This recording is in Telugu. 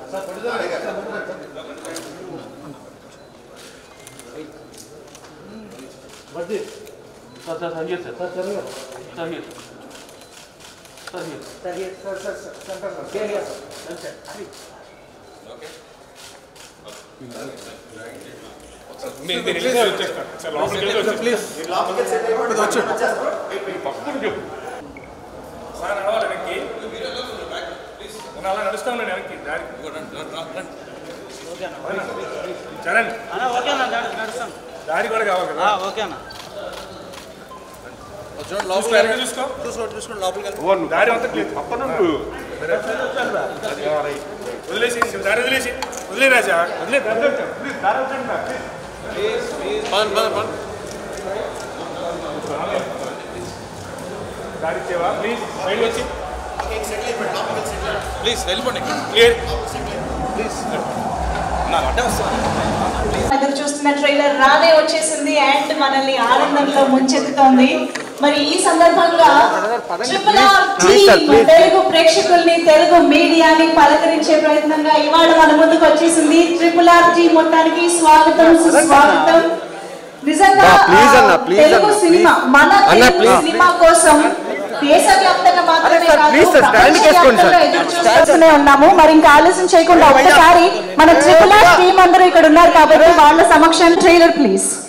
Вадим. Сэр, сэр, сэр, нет, сэр, сэр, сэр, нет. Сэр, нет. Сэр, нет. Sir, here, sir, sir, sir, center, sir. Here, here, sir. Center. మీరు మీరు వెళ్ళి వచ్చేస్తారు సార్ లోపలికి వెళ్ళి ప్లీజ్ పక్కన చెప్పు సార్ నడవాలి వెనక్కి నేను అలా నడుస్తా ఉన్నాను వెనక్కి దారి చరణ్ అన్న ఓకేనా నడుస్తాను దారి కూడా కావాలి కదా ఓకేనా చూసుకో వెనక్కి చూసుకో చూసుకోండి చూసుకోండి లోపలికి వెళ్ళి దారి అంతా క్లియర్ పక్కన వదిలేసి దారి వదిలేసి వదిలే రాజా వదిలే దారి వదిలేయ్. ప్లీజ్ దారి వదిలేయండి రా, ప్లీజ్ పదండి పదండి పదండి దారి ఇచ్చేవా ప్లీజ్ సైడ్ వచ్చి ప్లీజ్ వెళ్ళిపోండి క్లియర్ నాకు అడ్డే వస్తుంది ఎదురు చూస్తున్న ట్రైలర్ రానే వచ్చేసింది అండ్ మనల్ని ఆనందంలో ముంచెత్తుతోంది మరి ఈ సందర్భంగా ట్రిపుల్ ఆర్ టీమ్ తెలుగు ప్రేక్షకుల్ని తెలుగు మీడియాని పలకరించే ప్రయత్నంగా ఇవాళ మన ముందుకు వచ్చేసింది ట్రిపుల్ ఆర్ టీమ్ మొత్తానికి స్వాగతం సుస్వాగతం నిజంగా బా, please అన్న, ఆ, please తెలుగు అన్న, సినిమా please. మన అన్న, తెలుగు please. సినిమా కోసం దేశవ్యాప్తంగా మాత్రమే అరే సార్, కాదు please సార్, stand చేసుకోండి సార్. ప్రపంచవ్యాప్తంగా ఎదురు చూస్తూనే ఉన్నాము మరి ఇంకా ఆలస్యం చేయకుండా ఒక్కసారి మన ట్రిపుల్ ఆర్ టీం అందరూ ఇక్కడ ఉన్నారు కాబట్టి వాళ్ళ సమక్షం ట్రైలర్ ప్లీజ్